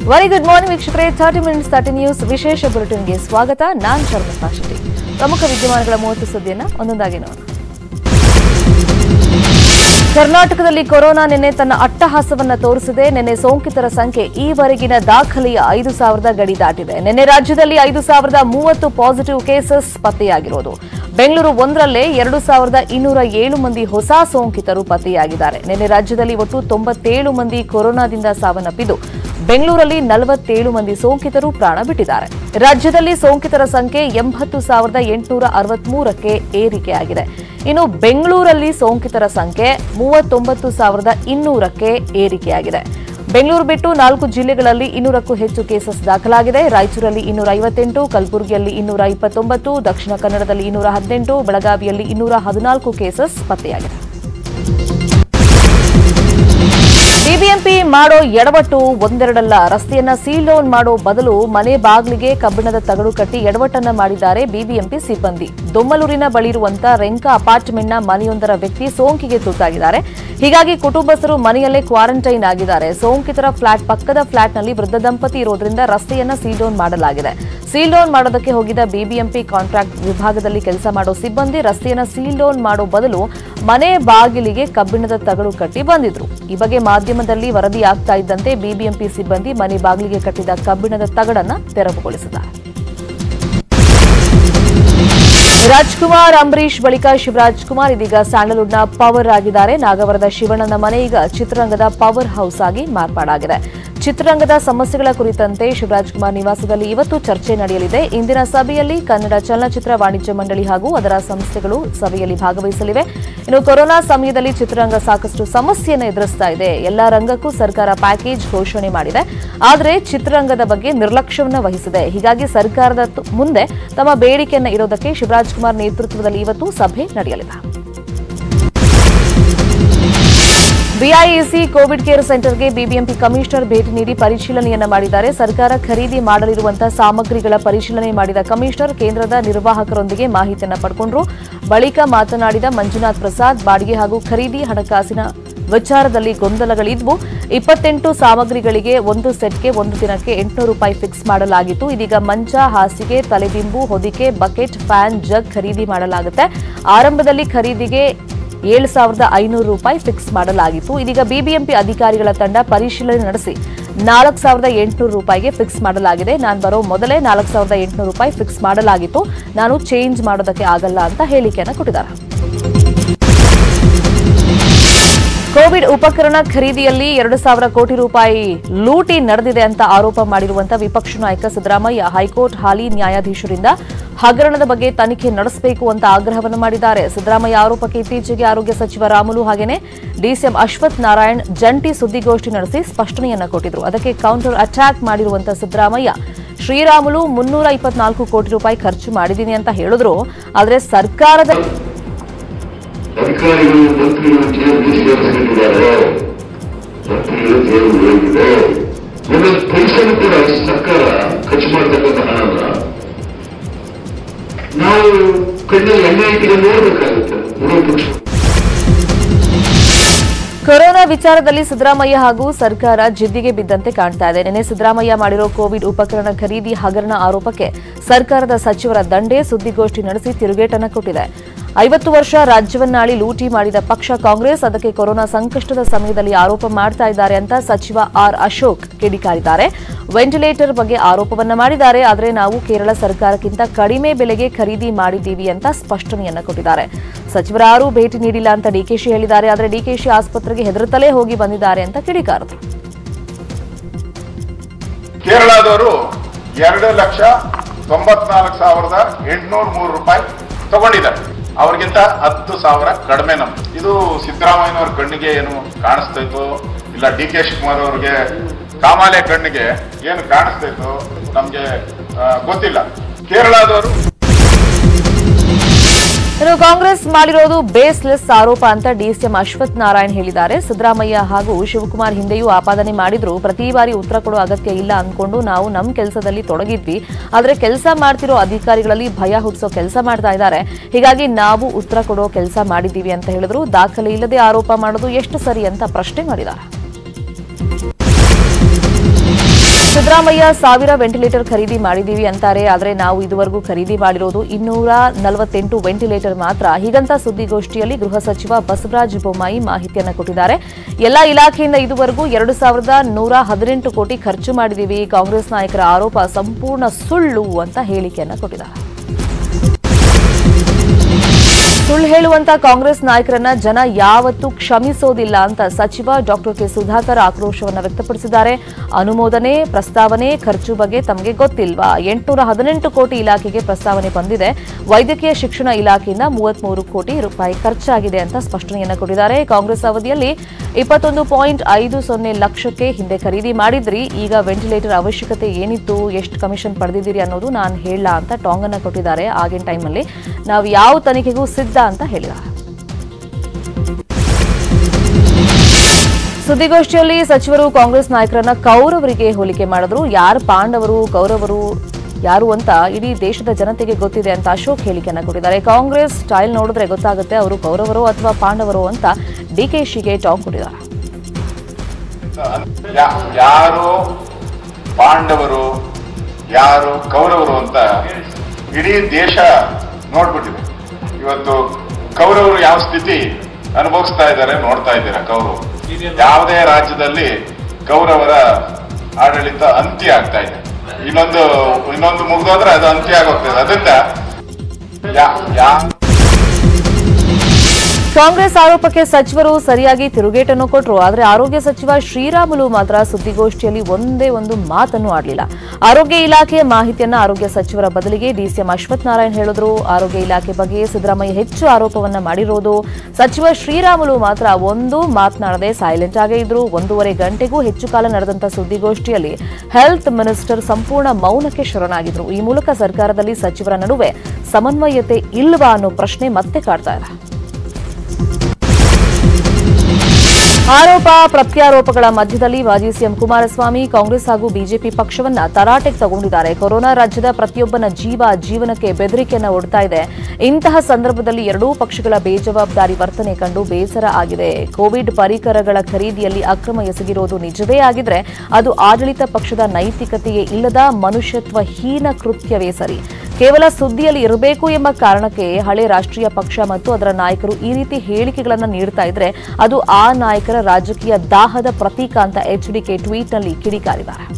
very good morning ವೀಕ್ಷಕರೇ thirty minutes thirty news ವಿಶೇಷ ಬುಲೆಟಿನ್ಗೆ ಸ್ವಾಗತ ನಾನು ಶರ್ಮಿತಾ ಶೆಟ್ಟಿ ಪ್ರಮುಖ ವಿದ್ಯಮಾನಗಳ ಮೂವತ್ತು ಸುದ್ದಿಯನ್ನ ಒಂದೊಂದಾಗಿ ನೋಡೋಣ ಕರ್ನಾಟಕದಲ್ಲಿ ಕೊರೋನಾ ನಿನ್ನೆ ತನ್ನ ಅಟ್ಟಹಾಸವನ್ನ ತೋರಿಸಿದೆ ನಿನ್ನೆ ಸೋಂಕಿತರ ಸಂಖ್ಯೆ ಈವರೆಗಿನ ದಾಖಲೆಯ ಐದು ಸಾವಿರದ ಗಡಿ ದಾಟಿದೆ ನಿನ್ನೆ ರಾಜ್ಯದಲ್ಲಿ ಐದು ಸಾವಿರದ ಮೂವತ್ತು ಪಾಸಿಟಿವ್ ಕೇಸಸ್ ಪತ್ತೆಯಾಗಿರೋದು ಬೆಂಗಳೂರು ಒಂದರಲ್ಲೇ ಎರಡು ಸಾವಿರದ ಇನ್ನೂರ ಏಳು ಮಂದಿ ಹೊಸ ಸೋಂಕಿತರು ಪತ್ತೆಯಾಗಿದ್ದಾರೆ ನಿನ್ನೆ ರಾಜ್ಯದಲ್ಲಿ ಒಟ್ಟು ತೊಂಬತ್ತೇಳು ಮಂದಿ ಕೊರೋನಾದಿಂದ ಸಾವನ್ನಪ್ಪಿದ್ದು ಬೆಂಗಳೂರಲ್ಲಿ ನಲವತ್ತೇಳು ಮಂದಿ ಸೋಂಕಿತರು ಪ್ರಾಣ ಬಿಟ್ಟಿದ್ದಾರೆ ರಾಜ್ಯದಲ್ಲಿ ಸೋಂಕಿತರ ಸಂಖ್ಯೆ ಎಂಬತ್ತು ಸಾವಿರದ ಎಂಟುನೂರ ಅರವತ್ಮೂರಕ್ಕೆ ಏರಿಕೆಯಾಗಿದೆ ಇನ್ನು ಬೆಂಗಳೂರಲ್ಲಿ ಸೋಂಕಿತರ ಸಂಖ್ಯೆ ಮೂವತ್ತೊಂಬತ್ತು ಸಾವಿರದ ಇನ್ನೂರಕ್ಕೆ ಏರಿಕೆಯಾಗಿದೆ ಬೆಂಗಳೂರು ಬಿಟ್ಟು ನಾಲ್ಕು ಜಿಲ್ಲೆಗಳಲ್ಲಿ ಇನ್ನೂರಕ್ಕೂ ಹೆಚ್ಚು ಕೇಸಸ್ ದಾಖಲಾಗಿದೆ ರಾಯಚೂರಲ್ಲಿ ಇನ್ನೂರ ಐವತ್ತೆಂಟು ಕಲಬುರಗಿಯಲ್ಲಿ ಇನ್ನೂರ ಇಪ್ಪತ್ತೊಂಬತ್ತು ದಕ್ಷಿಣ ಕನ್ನಡದಲ್ಲಿ ಇನ್ನೂರ ಹದಿನೆಂಟು ಬೆಳಗಾವಿಯಲ್ಲಿ ಇನ್ನೂರ ಹದಿನಾಲ್ಕು ಕೇಸಸ್ ಪತ್ತೆಯಾಗಿದೆ ಬಿಬಿಎಂಪಿ ಮಾಡೋ ಎಡವಟ್ಟು ಒಂದೆರಡಲ್ಲ ರಸ್ತೆಯನ್ನ ಸೀಲ್ ಡೌನ್ ಮಾಡೋ ಬದಲು ಮನೆ ಬಾಗಿಲಿಗೆ ಕಬ್ಬಿಣದ ತಗಡು ಕಟ್ಟಿ ಎಡವಟ್ಟನ್ನ ಮಾಡಿದ್ದಾರೆ ಬಿಬಿಎಂಪಿ ಸಿಬ್ಬಂದಿ ದೊಮ್ಮಲೂರಿನ ಬಳಿ ಇರುವಂತ ರೆಂಕಾ ಅಪಾರ್ಟ್ಮೆಂಟ್ನ ಮನೆಯೊಂದರ ವ್ಯಕ್ತಿ ಸೋಂಕಿಗೆ ತುತ್ತಾಗಿದ್ದಾರೆ ಹೀಗಾಗಿ ಕುಟುಂಬಸ್ಥರು ಮನೆಯಲ್ಲೇ ಕ್ವಾರಂಟೈನ್ ಆಗಿದ್ದಾರೆ ಸೋಂಕಿತರ ಫ್ಲಾಟ್ ಪಕ್ಕದ ಫ್ಲಾಟ್ನಲ್ಲಿ ವೃದ್ಧ ದಂಪತಿ ಇರೋದ್ರಿಂದ ರಸ್ತೆಯನ್ನ ಸೀಲ್ ಡೌನ್ ಮಾಡಲಾಗಿದೆ ಸೀಲ್ ಡೌನ್ ಮಾಡೋದಕ್ಕೆ ಹೋಗಿದ್ದ ಬಿಬಿಎಂಪಿ ಕಾಂಟ್ರಾಕ್ಟ್ ವಿಭಾಗದಲ್ಲಿ ಕೆಲಸ ಮಾಡೋ ಸಿಬ್ಬಂದಿ ರಸ್ತೆಯನ್ನ ಸೀಲ್ ಡೌನ್ ಮಾಡೋ ಬದಲು ಮನೆ ಬಾಗಿಲಿಗೆ ಕಬ್ಬಿಣದ ತಗಡು ಕಟ್ಟಿ ಬಂದಿದ್ರು ಈ ಬಗ್ಗೆ ಮಾಧ್ಯಮದಲ್ಲಿ ವರದಿ ಆಗ್ತಾ ಇದ್ದಂತೆ ಬಿಬಿಎಂಪಿ ಸಿಬ್ಬಂದಿ ಮನೆ ಬಾಗಿಲಿಗೆ ಕಟ್ಟಿದ ಕಬ್ಬಿಣದ ತಗಡನ್ನ ತೆರವುಗೊಳಿಸಿದ್ದಾರೆ ರಾಜ್ಕುಮಾರ್ ಅಂಬರೀಶ್ ಬಳಿಕ ಶಿವರಾಜ್ ಕುಮಾರ್ ಇದೀಗ ಸ್ಯಾಂಡಲ್ವುಡ್ನ ಪವರ್ ಆಗಿದ್ದಾರೆ ನಾಗವರದ ಶಿವಣ್ಣನ ಮನೆ ಈಗ ಚಿತ್ರರಂಗದ ಪವರ್ ಹೌಸ್ ಆಗಿ ಮಾರ್ಪಾಡಾಗಿದೆ ಚಿತ್ರರಂಗದ ಸಮಸ್ಯೆಗಳ ಕುರಿತಂತೆ ಶಿವರಾಜ್ ಕುಮಾರ್ ನಿವಾಸದಲ್ಲಿ ಇವತ್ತು ಚರ್ಚೆ ನಡೆಯಲಿದೆ ಇಂದಿನ ಸಭೆಯಲ್ಲಿ ಕನ್ನಡ ಚಲನಚಿತ್ರ ವಾಣಿಜ್ಯ ಮಂಡಳಿ ಹಾಗೂ ಅದರ ಸಂಸ್ಥೆಗಳು ಸಭೆಯಲ್ಲಿ ಭಾಗವಹಿಸಲಿವೆ ಇನ್ನು ಕೊರೋನಾ ಸಮಯದಲ್ಲಿ ಚಿತ್ರರಂಗ ಸಾಕಷ್ಟು ಸಮಸ್ಯೆಯನ್ನು ಎದುರಿಸ್ತಾ ಇದೆ ಎಲ್ಲಾ ರಂಗಕ್ಕೂ ಸರ್ಕಾರ ಪ್ಯಾಕೇಜ್ ಘೋಷಣೆ ಮಾಡಿದೆ ಆದರೆ ಚಿತ್ರರಂಗದ ಬಗ್ಗೆ ನಿರ್ಲಕ್ಷ್ಯವನ್ನು ವಹಿಸಿದೆ ಹೀಗಾಗಿ ಸರ್ಕಾರದ ತು- ಮುಂದೆ ತಮ್ಮ ಬೇಡಿಕೆಯನ್ನು ಇಡೋದಕ್ಕೆ ಶಿವರಾಜ್ ಕುಮಾರ್ ನೇತೃತ್ವದಲ್ಲಿ ಇವತ್ತು ಸಭೆ ನಡೆಯಲಿದೆ ಬಿಐಇಸಿ ಕೋವಿಡ್ ಕೇರ್ ಸೆಂಟರ್ಗೆ ಬಿಬಿಎಂಪಿ ಕಮಿಷನರ್ ಭೇಟಿ ನೀಡಿ ಪರಿಶೀಲನೆಯನ್ನ ಮಾಡಿದ್ದಾರೆ ಸರ್ಕಾರ ಖರೀದಿ ಮಾಡಲಿರುವಂತಹ ಸಾಮಗ್ರಿಗಳ ಪರಿಶೀಲನೆ ಮಾಡಿದ ಕಮಿಷನರ್ ಕೇಂದ್ರದ ನಿರ್ವಾಹಕರೊಂದಿಗೆ ಮಾಹಿತಿಯನ್ನ ಪಡ್ಕೊಂಡ್ರು ಬಳಿಕ ಮಾತನಾಡಿದ ಮಂಜುನಾಥ್ ಪ್ರಸಾದ್ ಬಾಡಿಗೆ ಹಾಗೂ ಖರೀದಿ ಹಣಕಾಸಿನ ವಿಚಾರದಲ್ಲಿ ಗೊಂದಲಗಳಿದ್ವು ಇಪ್ಪತ್ತೆಂಟು ಸಾಮಗ್ರಿಗಳಿಗೆ ಒಂದು ಸೆಟ್ಗೆ ಒಂದು ದಿನಕ್ಕೆ ಎಂಟುನೂರು ರೂಪಾಯಿ ಫಿಕ್ಸ್ ಮಾಡಲಾಗಿತ್ತು ಇದೀಗ ಮಂಚ ಹಾಸಿಗೆ ತಲೆದಿಂಬು ಹೊದಿಕೆ ಬಕೆಟ್ ಫ್ಯಾನ್ ಜಗ್ ಖರೀದಿ ಮಾಡಲಾಗುತ್ತೆ ಆರಂಭದಲ್ಲಿ ಖರೀದಿಗೆ ಏಳು ಸಾವಿರದ ಐನೂರು ರೂಪಾಯಿ ಫಿಕ್ಸ್ ಮಾಡಲಾಗಿತ್ತು ಇದೀಗ ಬಿಬಿಎಂಪಿ ಅಧಿಕಾರಿಗಳ ತಂಡ ಪರಿಶೀಲನೆ ನಡೆಸಿ ನಾಲ್ಕು ಸಾವಿರದ ಎಂಟುನೂರು ರೂಪಾಯಿಗೆ ಫಿಕ್ಸ್ ಮಾಡಲಾಗಿದೆ ನಾನು ಬರೋ ಮೊದಲೇ ನಾಲ್ಕು ಸಾವಿರದ ಎಂಟುನೂರು ರೂಪಾಯಿ ಫಿಕ್ಸ್ ಮಾಡಲಾಗಿತ್ತು ನಾನು ಚೇಂಜ್ ಮಾಡೋದಕ್ಕೆ ಆಗಲ್ಲ ಅಂತ ಹೇಳಿಕೆಯನ್ನು ಕೊಟ್ಟಿದ್ದಾರೆ ಕೋವಿಡ್ ಉಪಕರಣ ಖರೀದಿಯಲ್ಲಿ ಎರಡು ಸಾವಿರ ಕೋಟಿ ರೂಪಾಯಿ ಲೂಟಿ ನಡೆದಿದೆ ಅಂತ ಆರೋಪ ಮಾಡಿರುವಂತಹ ವಿಪಕ್ಷ ನಾಯಕ ಸಿದ್ದರಾಮಯ್ಯ ಹೈಕೋರ್ಟ್ ಹಾಲಿ ನ್ಯಾಯಾಧೀಶರಿಂದ ಹಗರಣದ ಬಗ್ಗೆ ತನಿಖೆ ನಡೆಸಬೇಕು ಅಂತ ಆಗ್ರಹವನ್ನು ಮಾಡಿದ್ದಾರೆ ಸಿದ್ದರಾಮಯ್ಯ ಆರೋಪಕ್ಕೆ ಇತ್ತೀಚೆಗೆ ಆರೋಗ್ಯ ಸಚಿವ ರಾಮುಲು ಹಾಗೇನೆ ಡಿಸಿಎಂ ಅಶ್ವಥ್ ನಾರಾಯಣ್ ಜಂಟಿ ಸುದ್ದಿಗೋಷ್ಠಿ ನಡೆಸಿ ಸ್ಪಷ್ಟನೆಯನ್ನ ಕೊಟ್ಟಿದ್ರು ಅದಕ್ಕೆ ಕೌಂಟರ್ ಅಟ್ಯಾಕ್ ಮಾಡಿರುವಂತಹ ಸಿದ್ದರಾಮಯ್ಯ ಶ್ರೀರಾಮುಲು ಮುನ್ನೂರ ಇಪ್ಪತ್ನಾಲ್ಕು ಕೋಟಿ ರೂಪಾಯಿ ಖರ್ಚು ಮಾಡಿದ್ದೀನಿ ಅಂತ ಹೇಳಿದ್ರು ಆದರೆ ಸರ್ಕಾರದ ಅಧಿಕಾರಿಗಳು ಮಂತ್ರಿಗಳು ಜೈಲು ಸೇರಿಸಿಕೊಂಡಿದ್ದಾರೆ ಮಂತ್ರಿಗಳು ಜೈಲು ಹೋಗಿದೆ ಒಂದೊಂದು ಪೈಸೆನೂ ಕೂಡ ಸರ್ಕಾರ ಖರ್ಚು ಮಾಡ್ತಕ್ಕಂಥ ಹಣನ ನಾವು ಕಣ್ಣಲ್ಲಿ ಎಣ್ಣೆ ಇಟ್ಟಿಗೆ ನೋಡ್ಬೇಕಾಗುತ್ತೆ ವಿರೋಧ ಪಕ್ಷ ಕೊರೋನಾ ವಿಚಾರದಲ್ಲಿ ಸಿದ್ದರಾಮಯ್ಯ ಹಾಗೂ ಸರ್ಕಾರ ಜಿದ್ದಿಗೆ ಬಿದ್ದಂತೆ ಕಾಣ್ತಾ ಇದೆ ನಿನ್ನೆ ಸಿದ್ದರಾಮಯ್ಯ ಮಾಡಿರೋ ಕೋವಿಡ್ ಉಪಕರಣ ಖರೀದಿ ಹಗರಣ ಆರೋಪಕ್ಕೆ ಸರ್ಕಾರದ ಸಚಿವರ ದಂಡೆ ಸುದ್ದಿಗೋಷ್ಠಿ ನಡೆಸಿ ತಿರುಗೇಟನ್ನ ಕೊಟ್ಟಿದೆ ಐವತ್ತು ವರ್ಷ ರಾಜ್ಯವನ್ನಾಳಿ ಲೂಟಿ ಮಾಡಿದ ಪಕ್ಷ ಕಾಂಗ್ರೆಸ್ ಅದಕ್ಕೆ ಕೊರೋನಾ ಸಂಕಷ್ಟದ ಸಮಯದಲ್ಲಿ ಆರೋಪ ಮಾಡ್ತಾ ಇದ್ದಾರೆ ಅಂತ ಸಚಿವ ಆರ್ ಅಶೋಕ್ ಕಿಡಿಕಾರಿದ್ದಾರೆ ವೆಂಟಿಲೇಟರ್ ಬಗ್ಗೆ ಆರೋಪವನ್ನ ಮಾಡಿದ್ದಾರೆ ಆದರೆ ನಾವು ಕೇರಳ ಸರ್ಕಾರಕ್ಕಿಂತ ಕಡಿಮೆ ಬೆಲೆಗೆ ಖರೀದಿ ಮಾಡಿದ್ದೀವಿ ಅಂತ ಸ್ಪಷ್ಟನೆಯನ್ನ ಕೊಟ್ಟಿದ್ದಾರೆ ಸಚಿವರಾರೂ ಭೇಟಿ ನೀಡಿಲ್ಲ ಅಂತ ಡಿಕೆಶಿ ಹೇಳಿದ್ದಾರೆ ಆದರೆ ಡಿಕೆಶಿ ಆಸ್ಪತ್ರೆಗೆ ಹೆದರುತ್ತಲೇ ಹೋಗಿ ಬಂದಿದ್ದಾರೆ ಅಂತ ಕಿಡಿಕಾರರು ಕೇರಳದವರು ಎರಡು ಲಕ್ಷ ತೊಂಬತ್ನಾಲ್ಕು ಸಾವಿರದ ಎಂಟುನೂರ ಮೂರು ರೂಪಾಯಿ ತಗೊಂಡಿದ್ದಾರೆ ಅವ್ರಿಗಿಂತ ಹತ್ತು ಸಾವಿರ ಕಡಿಮೆ ನಮ್ದು ಇದು ಸಿದ್ದರಾಮಯ್ಯನವ್ರ ಕಣ್ಣಿಗೆ ಏನು ಕಾಣಿಸ್ತಾ ಇತ್ತು ಇಲ್ಲ ಡಿ ಕೆ ಶಿವಕುಮಾರ್ ಅವ್ರಿಗೆ ಕಾಮಾಲೆ ಕಣ್ಣಿಗೆ ಏನು ಕಾಣಿಸ್ತಾ ಇತ್ತು ನಮ್ಗೆ ಆ, ಗೊತ್ತಿಲ್ಲ ಕೇರಳದವರು ಇನ್ನು ಕಾಂಗ್ರೆಸ್ ಮಾಡಿರೋದು ಬೇಸ್ಲೆಸ್ ಆರೋಪ ಅಂತ ಡಿಸಿಎಂ ಅಶ್ವಥ್ ನಾರಾಯಣ್ ಹೇಳಿದ್ದಾರೆ ಸಿದ್ದರಾಮಯ್ಯ ಹಾಗೂ ಶಿವಕುಮಾರ್ ಹಿಂದೆಯೂ ಆಪಾದನೆ ಮಾಡಿದ್ರು ಪ್ರತಿ ಬಾರಿ ಉತ್ತರ ಕೊಡೋ ಅಗತ್ಯ ಇಲ್ಲ ಅಂದ್ಕೊಂಡು ನಾವು ನಮ್ಮ ಕೆಲಸದಲ್ಲಿ ತೊಡಗಿದ್ವಿ ಆದ್ರೆ ಕೆಲಸ ಮಾಡ್ತಿರೋ ಅಧಿಕಾರಿಗಳಲ್ಲಿ ಭಯ ಹುಟ್ಟಿಸೋ ಕೆಲಸ ಮಾಡ್ತಾ ಇದ್ದಾರೆ ಹೀಗಾಗಿ ನಾವು ಉತ್ತರ ಕೊಡೋ ಕೆಲಸ ಮಾಡಿದ್ದೀವಿ ಅಂತ ಹೇಳಿದ್ರು ದಾಖಲೆ ಇಲ್ಲದೆ ಆರೋಪ ಮಾಡೋದು ಎಷ್ಟು ಸರಿ ಅಂತ ಪ್ರಶ್ನೆ ಮಾಡಿದ್ದಾರೆ ಸಿದ್ದರಾಮಯ್ಯ ಸಾವಿರ ವೆಂಟಿಲೇಟರ್ ಖರೀದಿ ಮಾಡಿದೀವಿ ಅಂತಾರೆ ಆದರೆ ನಾವು ಇದುವರೆಗೂ ಖರೀದಿ ಮಾಡಿರೋದು ಇನ್ನೂರ ನಲವತ್ತೆಂಟು ವೆಂಟಿಲೇಟರ್ ಮಾತ್ರ ಹೀಗಂತ ಸುದ್ದಿಗೋಷ್ಠಿಯಲ್ಲಿ ಗೃಹ ಸಚಿವ ಬಸವರಾಜ ಬೊಮ್ಮಾಯಿ ಮಾಹಿತಿಯನ್ನು ಕೊಟ್ಟಿದ್ದಾರೆ ಎಲ್ಲಾ ಇಲಾಖೆಯಿಂದ ಇದುವರೆಗೂ ಎರಡು ಸಾವಿರದ ನೂರ ಹದಿನೆಂಟು ಕೋಟಿ ಖರ್ಚು ಮಾಡಿದೀವಿ ಕಾಂಗ್ರೆಸ್ ನಾಯಕರ ಆರೋಪ ಸಂಪೂರ್ಣ ಸುಳ್ಳು ಅಂತ ಹೇಳಿಕೆಯನ್ನು ಕೊಟ್ಟಿದ್ದಾರೆ ಸುಳ್ಳು ಹೇಳುವಂತ ಕಾಂಗ್ರೆಸ್ ನಾಯಕರನ್ನ ಜನ ಯಾವತ್ತೂ ಕ್ಷಮಿಸೋದಿಲ್ಲ ಅಂತ ಸಚಿವ ಡಾಕ್ಟರ್ ಕೆ ಸುಧಾಕರ್ ಆಕ್ರೋಶವನ್ನ ವ್ಯಕ್ತಪಡಿಸಿದ್ದಾರೆ ಅನುಮೋದನೆ ಪ್ರಸ್ತಾವನೆ ಖರ್ಚು ಬಗ್ಗೆ ತಮಗೆ ಗೊತ್ತಿಲ್ವಾ ಎಂಟುನೂರ ಹದಿನೆಂಟು ಕೋಟಿ ಇಲಾಖೆಗೆ ಪ್ರಸ್ತಾವನೆ ಬಂದಿದೆ ವೈದ್ಯಕೀಯ ಶಿಕ್ಷಣ ಇಲಾಖೆಯಿಂದ ಮೂವತ್ಮೂರು ಕೋಟಿ ರೂಪಾಯಿ ಖರ್ಚಾಗಿದೆ ಅಂತ ಸ್ಪಷ್ಟನೆಯನ್ನ ಕೊಟ್ಟಿದ್ದಾರೆ ಕಾಂಗ್ರೆಸ್ ಅವಧಿಯಲ್ಲಿ ಇಪ್ಪತ್ತೊಂದು ಪಾಯಿಂಟ್ ಐದು ಸೊನ್ನೆ ಲಕ್ಷಕ್ಕೆ ಹಿಂದೆ ಖರೀದಿ ಮಾಡಿದ್ರಿ ಈಗ ವೆಂಟಿಲೇಟರ್ ಅವಶ್ಯಕತೆ ಏನಿತ್ತು ಎಷ್ಟು ಕಮಿಷನ್ ಪಡೆದಿದ್ದೀರಿ ಅನ್ನೋದು ನಾನು ಹೇಳಲ್ಲ ಅಂತ ಟಾಂಗ್ ಅನ್ನ ಕೊಟ್ಟಿದ್ದಾರೆ ಆಗಿನ ಟೈಮಲ್ಲಿ ನಾವು ಯಾವ ತನಿಖೆಗೂ ಸಿದ್ಧ ಅಂತ ಹೇಳಿದ್ದಾರೆ ಸುದ್ದಿಗೋಷ್ಠಿಯಲ್ಲಿ ಸಚಿವರು ಕಾಂಗ್ರೆಸ್ ನಾಯಕರನ್ನ ಕೌರವರಿಗೆ ಹೋಲಿಕೆ ಮಾಡಿದ್ರು ಯಾರು ಪಾಂಡವರು ಕೌರವರು ಯಾರು ಅಂತ ಇಡೀ ದೇಶದ ಜನತೆಗೆ ಗೊತ್ತಿದೆ ಅಂತ ಅಶೋಕ್ ಹೇಳಿಕೆಯನ್ನ ಕೊಟ್ಟಿದ್ದಾರೆ ಕಾಂಗ್ರೆಸ್ ಸ್ಟೈಲ್ ನೋಡಿದ್ರೆ ಗೊತ್ತಾಗುತ್ತೆ ಅವರು ಕೌರವರು ಅಥವಾ ಪಾಂಡವರು ಅಂತ ಡಿಕೆಶಿಗೆ ಟಾಂಗ್ ಕೊಟ್ಟಿದ್ದಾರೆ ಯಾ- ಯಾರು ಪಾಂಡವರು ಯಾರು ಕೌರವರು ಅಂತ ಇಡೀ ದೇಶ ನೋಡ್ಬಿಟ್ಟಿದೆ ಇವತ್ತು ಕೌರವರು ಯಾವ ಸ್ಥಿತಿ ಅನುಭವಿಸ್ತಾ ಇದ್ದಾರೆ ನೋಡ್ತಾ ಇದ್ದೀರಾ ಕೌರವರು ಯಾವುದೇ ರಾಜ್ಯದಲ್ಲಿ ಕೌರವರ ಆಡಳಿತ ಅಂತ್ಯ ಆಗ್ತಾ ಇದೆ ಇನ್ನೊಂದು ಇನ್ನೊಂದು ಮುಗ್ದೋದ್ರೆ ಅದು ಅಂತ್ಯ ಆಗೋಗ್ತದೆ ಅದರಿಂದ ಯಾ- ಯಾ ಕಾಂಗ್ರೆಸ್ ಆರೋಪಕ್ಕೆ ಸಚಿವರು ಸರಿಯಾಗಿ ತಿರುಗೇಟನ್ನು ಕೊಟ್ಟರು ಆದರೆ ಆರೋಗ್ಯ ಸಚಿವ ಶ್ರೀರಾಮುಲು ಮಾತ್ರ ಸುದ್ದಿಗೋಷ್ಠಿಯಲ್ಲಿ ಒಂದೇ ಒಂದು ಮಾತನ್ನು ಆಡಲಿಲ್ಲ ಆರೋಗ್ಯ ಇಲಾಖೆಯ ಮಾಹಿತಿಯನ್ನ ಆರೋಗ್ಯ ಸಚಿವರ ಬದಲಿಗೆ ಡಿಸಿಎಂ ಅಶ್ವಥ್ ನಾರಾಯಣ್ ಹೇಳಿದ್ರು ಆರೋಗ್ಯ ಇಲಾಖೆ ಬಗ್ಗೆ ಸಿದ್ದರಾಮಯ್ಯ ಹೆಚ್ಚು ಆರೋಪವನ್ನ ಮಾಡಿರೋದು ಸಚಿವ ಶ್ರೀರಾಮುಲು ಮಾತ್ರ ಒಂದು ಮಾತನಾಡದೆ ಸೈಲೆಂಟ್ ಆಗೇ ಇದ್ರು ಒಂದೂವರೆ ಗಂಟೆಗೂ ಹೆಚ್ಚು ಕಾಲ ನಡೆದಂತ ಸುದ್ದಿಗೋಷ್ಠಿಯಲ್ಲಿ ಹೆಲ್ತ್ ಮಿನಿಸ್ಟರ್ ಸಂಪೂರ್ಣ ಮೌನಕ್ಕೆ ಶರಣಾಗಿದ್ರು ಈ ಮೂಲಕ ಸರ್ಕಾರದಲ್ಲಿ ಸಚಿವರ ನಡುವೆ ಸಮನ್ವಯತೆ ಇಲ್ವಾ ಅನ್ನೋ ಪ್ರಶ್ನೆ ಮತ್ತೆ ಕಾಡ್ತಾ ಇದೆ ಆರೋಪ ಪ್ರತ್ಯಾರೋಪಗಳ ಮಧ್ಯದಲ್ಲಿ ಮಾಜಿ ಸಿಎಂ ಕುಮಾರಸ್ವಾಮಿ ಕಾಂಗ್ರೆಸ್ ಹಾಗೂ ಬಿಜೆಪಿ ಪಕ್ಷವನ್ನ ತರಾಟೆಗೆ ತಗೊಂಡಿದ್ದಾರೆ ಕೊರೋನಾ ರಾಜ್ಯದ ಪ್ರತಿಯೊಬ್ಬನ ಜೀವ ಜೀವನಕ್ಕೆ ಬೆದರಿಕೆಯನ್ನ ಒಡ್ತಾ ಇದೆ ಇಂತಹ ಸಂದರ್ಭದಲ್ಲಿ ಎರಡೂ ಪಕ್ಷಗಳ ಬೇಜವಾಬ್ದಾರಿ ವರ್ತನೆ ಕಂಡು ಬೇಸರ ಆಗಿದೆ ಕೋವಿಡ್ ಪರಿಕರಗಳ ಖರೀದಿಯಲ್ಲಿ ಅಕ್ರಮ ಎಸಗಿರೋದು ನಿಜವೇ ಆಗಿದ್ರೆ ಅದು ಆಡಳಿತ ಪಕ್ಷದ ನೈತಿಕತೆಯೇ ಇಲ್ಲದ ಮನುಷ್ಯತ್ವ ಹೀನ ಕೃತ್ಯವೇ ಸರಿ ಕೇವಲ ಸುದ್ದಿಯಲ್ಲಿ ಇರಬೇಕು ಎಂಬ ಕಾರಣಕ್ಕೆ ಹಳೆ ರಾಷ್ಟ್ರೀಯ ಪಕ್ಷ ಮತ್ತು ಅದರ ನಾಯಕರು ಈ ರೀತಿ ಹೇಳಿಕೆಗಳನ್ನು ನೀಡ್ತಾ ಇದ್ರೆ ಅದು ಆ ನಾಯಕರ ರಾಜಕೀಯ ದಾಹದ ಪ್ರತೀಕ ಅಂತ ಎಚ್ಡಿಕೆ ಟ್ವೀಟ್ನಲ್ಲಿ ಕಿಡಿಕಾರಿದ್ದಾರೆ